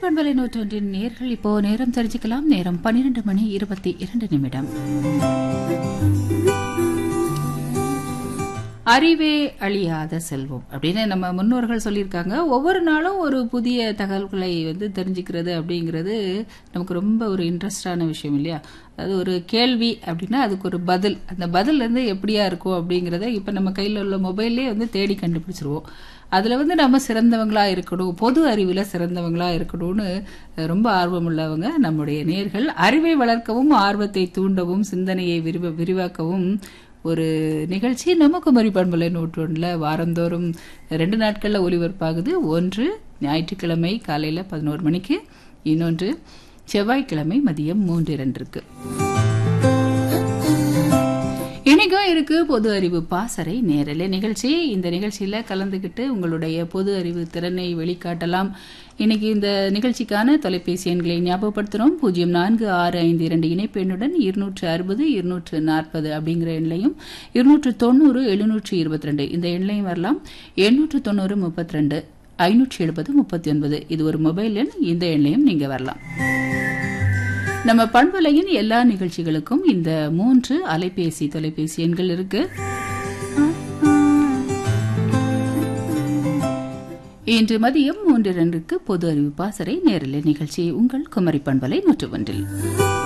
பண்பலை நூற்றொன்றின் நேர்கள் இப்போ நேரம் தெரிஞ்சுக்கலாம் நேரம் பன்னிரண்டு மணி இருபத்தி இரண்டு நிமிடம் அறிவே அழியாத செல்வம் அப்படின்னு நம்ம முன்னோர்கள் சொல்லியிருக்காங்க ஒவ்வொரு நாளும் ஒரு புதிய தகவல்களை வந்து தெரிஞ்சுக்கிறது அப்படிங்கிறது நமக்கு ரொம்ப ஒரு இன்ட்ரெஸ்டான விஷயம் இல்லையா அது ஒரு கேள்வி அப்படின்னா அதுக்கு ஒரு பதில் அந்த பதில் வந்து எப்படியா இருக்கும் அப்படிங்கிறத இப்போ நம்ம கையில் உள்ள மொபைல்லே வந்து தேடி கண்டுபிடிச்சிருவோம் அதில் வந்து நம்ம சிறந்தவங்களா இருக்கணும் பொது அறிவில் சிறந்தவங்களா இருக்கணும்னு ரொம்ப ஆர்வம் உள்ளவங்க நம்முடைய நேர்கள் அறிவை வளர்க்கவும் ஆர்வத்தை தூண்டவும் சிந்தனையை விரிவ விரிவாக்கவும் ஒரு நிகழ்ச்சி நம்ம குமரி பண்பலை நூற்றொன்றில் வாரந்தோறும் ரெண்டு நாட்களில் ஒலிபரப்பாகுது ஒன்று ஞாயிற்றுக்கிழமை காலையில் பதினோரு மணிக்கு இன்னொன்று செவ்வாய்க்கிழமை மதியம் மூன்று இரண்டுக்கு இன்னைக்கும் இருக்கு பொது அறிவு பாசறை நேரலை நிகழ்ச்சி இந்த நிகழ்ச்சியில கலந்துகிட்டு உங்களுடைய பொது அறிவு திறனை வெளிக்காட்டலாம் இன்னைக்கு இந்த நிகழ்ச்சிக்கான தொலைபேசி எண்களை ஞாபகப்படுத்துறோம் பூஜ்ஜியம் நான்கு ஆறு ஐந்து இரண்டு இணைப்பு எண்ணுடன் இருநூற்று அறுபது இருநூற்று நாற்பது அப்படிங்கிற எண்ணையும் இருநூற்று தொண்ணூறு எழுநூற்று இருபத்தி ரெண்டு இந்த எண்ணையும் வரலாம் எண்ணூற்று தொண்ணூறு முப்பத்தி ரெண்டு ஐநூற்றி எழுபது முப்பத்தி ஒன்பது இது ஒரு மொபைல் எண் இந்த எண்ணையும் நீங்க வரலாம் நம்ம பண்பலையின் எல்லா நிகழ்ச்சிகளுக்கும் இந்த மூன்று அலைபேசி தொலைபேசி எண்கள் இருக்கு இன்று மதியம் மூன்று இரண்டுக்கு பொது அறிவு பாசறை நேரலை நிகழ்ச்சி உங்கள் குமரி பண்பலை நூற்று ஒன்றில்